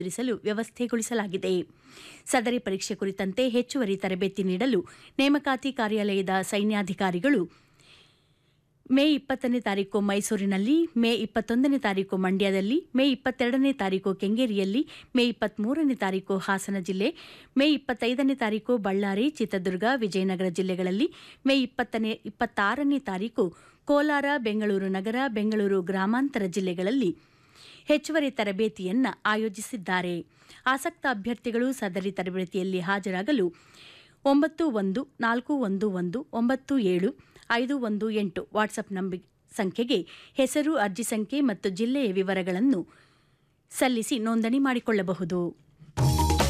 ಎದುರಿಸಲು ವ್ಯವಸ್ಥೆಗೊಳಿಸಲಾಗಿದೆ ಸದರಿ ಪರೀಕ್ಷೆ ಕುರಿತಂತೆ ಹೆಚ್ಚುವರಿ ತರಬೇತಿ ನೀಡಲು ನೇಮಕಾತಿ ಕಾರ್ಯಾಲಯದ ಸೈನ್ಯಾಧಿಕಾರಿಗಳು ಮೇ ಇಪ್ಪತ್ತನೇ ತಾರೀಕು ಮೈಸೂರಿನಲ್ಲಿ ಮೇ ಇಪ್ಪತ್ತೊಂದನೇ ತಾರೀಕು ಮಂಡ್ಯದಲ್ಲಿ ಮೇ ಇಪ್ಪತ್ತೆರಡನೇ ತಾರೀಕು ಕೆಂಗೇರಿಯಲ್ಲಿ ಮೇ ಇಪ್ಪತ್ಮೂರನೇ ತಾರೀಕು ಹಾಸನ ಜಿಲ್ಲೆ ಮೇ ಇಪ್ಪತ್ತೈದನೇ ತಾರೀಕು ಬಳ್ಳಾರಿ ಚಿತ್ರದುರ್ಗ ವಿಜಯನಗರ ಜಿಲ್ಲೆಗಳಲ್ಲಿ ಮೇ ಇಪ್ಪತ್ತನೇ ಇಪ್ಪತ್ತಾರನೇ ತಾರೀಕು ಕೋಲಾರ ಬೆಂಗಳೂರು ನಗರ ಬೆಂಗಳೂರು ಗ್ರಾಮಾಂತರ ಜಿಲ್ಲೆಗಳಲ್ಲಿ ಹೆಚ್ಚುವರಿ ತರಬೇತಿಯನ್ನ ಆಯೋಜಿಸಿದ್ದಾರೆ ಆಸಕ್ತ ಅಭ್ಯರ್ಥಿಗಳು ಸದರಿ ತರಬೇತಿಯಲ್ಲಿ ಹಾಜರಾಗಲು ಒಂಬತ್ತು ಒಂದು ನಾಲ್ಕು ಒಂದು ಒಂದು ಒಂಬತ್ತು ಏಳು ಐದು ಒಂದು ಎಂಟು ವಾಟ್ಸಪ್ ನಂಬಿ ಸಂಖ್ಯೆಗೆ ಹೆಸರು ಅರ್ಜಿ ಸಂಖ್ಯೆ ಮತ್ತು ಜಿಲ್ಲೆಯ ವಿವರಗಳನ್ನು ಸಲ್ಲಿಸಿ ನೋಂದಣಿ ಮಾಡಿಕೊಳ್ಳಬಹುದು